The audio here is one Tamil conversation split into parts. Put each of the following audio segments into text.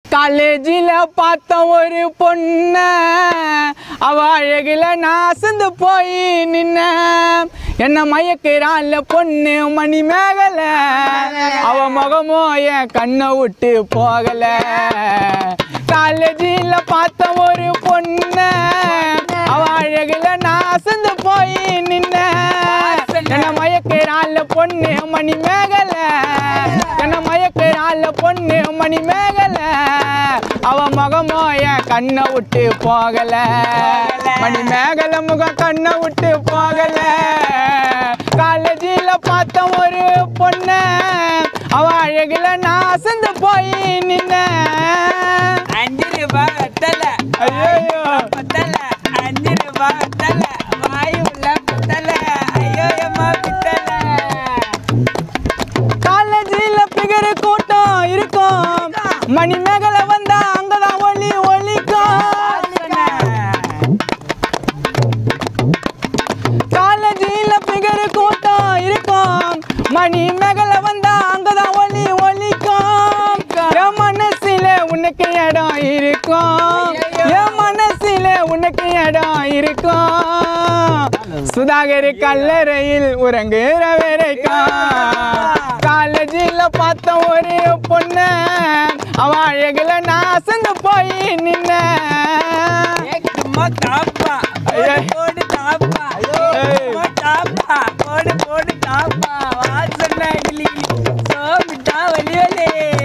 காலேஜில் பார்த்த ஒரு பொண்ண அவ அழகில நாசந்து போய் நின்ன என்ன மயக்கிறாள் பொண்ணு மணி மேகல அவ முகமோ என் கண்ணை விட்டு போகல காலேஜில் பார்த்த ஒரு பொண்ண அவ அழகில நாசந்து போய் நின்ன என்ன மயக்கிறாள் பொண்ணு மணி மேகல என்ன மயக்கிறாள் பொண்ணு மணி மேகல அவ முகமோ என் கண்ணை விட்டு போகல மணி மேகல முகம் கண்ணை விட்டு போகல காலேஜில் பார்த்த ஒரு பொண்ண அவ அழகுல நான் அசந்து போய் நின்ன அஞ்சு ரூபாய் வெத்தல ஐயையோ. பத்தல அஞ்சு ரூபாய் வெத்தல வாய் உள்ள பத்தல ஐயோ அம்மா பித்தல காலேஜில் பிகர் கூட்டம் இருக்கும் மணி மேகல வந்தா அங்கதான் ஒளி ஒலிக்கும் காலேஜில் பிகர் கூட்டம் இருக்கும் மணி மேகல வந்தா அங்கதான் ஒளி ஒலிக்கும் என் மனசுல உனக்கு இடம் இருக்கும் என் மனசுல உனக்கு இடம் இருக்கும் சுதாகர் கல்லறையில் உறங்குற வரைக்கும் காலேஜில் பார்த்த ஒரு பொண்ணு அவ அழகுல நாசந்து போய் நின்ன சும்மா தாப்பா ஐயே. போடு தாப்பா ஏய். சும்மா தாப்பா போடு போடு தாப்பா வாசனை கிளி சோமிட்டா வலி வலி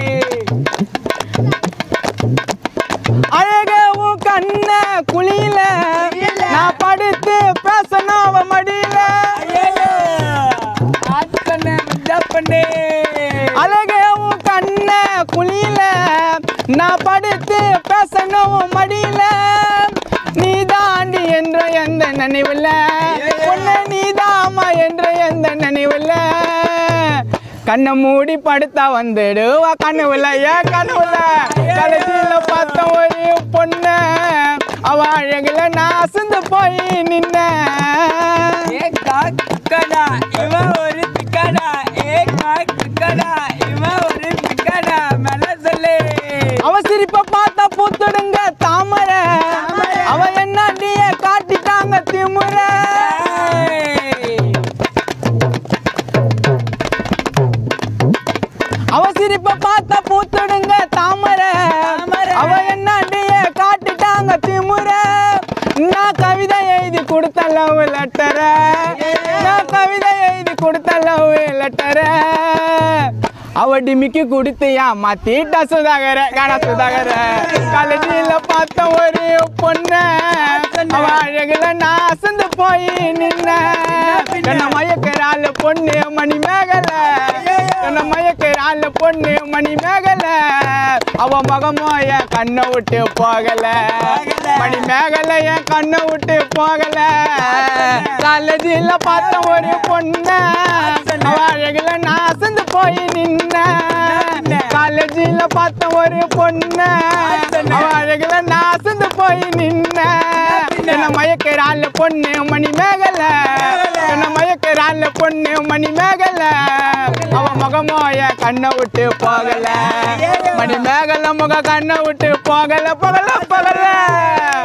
அழக உன் கண்ண குழியில நான் படுத்து பேசணும் அவ மடியில ஐயோ வாசனை மிச்சா பண்ணே அழக உன் கண்ண குழியில நான் படுத்து பேசணும் உன் மடியில நீ தாண்டி என்ற எந்த நினைவுல உன்னை நீ தாமா என்ற எந்த நினைவுல கண்ணை மூடி படுத்தா வந்துடுவா கனவுல ஏன் கனவுல கடைசியில பார்த்த ஒரு பொண்ணு அவ அழகுல நான் அசந்து போய் நின்ன ஏ காக்கடா இவன் ஒரு பிக்கடா ஏ காக்கடா இவன் ஒரு பிக்கடா மேல சொல்லு அவ சிரிப்ப பார்த்தா பூத்துடுங்க தாமரை அவ என்னடிய காட்டிட்டாங்க திமுறை ஏய். அவ சிரிப்ப பார்த்தா பூத்துடுங்க தாமரை தாமரை. அவ என்னடிய காட்டிட்டாங்க திமுறை நான் கவிதை எழுதி கொடுத்த லவ் லெட்டர நான் கவிதை எழுதி கொடுத்த லவ் லெட்டர அவ டிமிக்கு கொடுத்தியா மாத்திட்டா சுதாகர காண சுதாகர காலேஜில் பார்த்த ஒரு பொண்ணு அவ அழகுல நான் அசந்து போய் நின்ன என்ன மயக்கிறாள் பொண்ணு மணி மேகல என்ன மயக்கிறாள் பொண்ணு மணி மேகல அவ முகமோ என் கண்ணை விட்டு போகல மணி மேகல என் கண்ணை விட்டு போகல காலேஜில் பார்த்த ஒரு பொண்ணு அவ அழகுல நான் அசந்து போய் நின்ன காலேஜில் பார்த்த ஒரு பொண்ணு அவ அழகுல நான் அசந்து போய் நின்ன என்ன மயக்கிறாள் பொண்ணு மணி மேகல என்ன மயக்கிறாள் பொண்ணு மணி மேகல அவ முகமோ என் கண்ணை விட்டு போகல மணி மேகல முக கண்ணை விட்டு போகல போகல போகல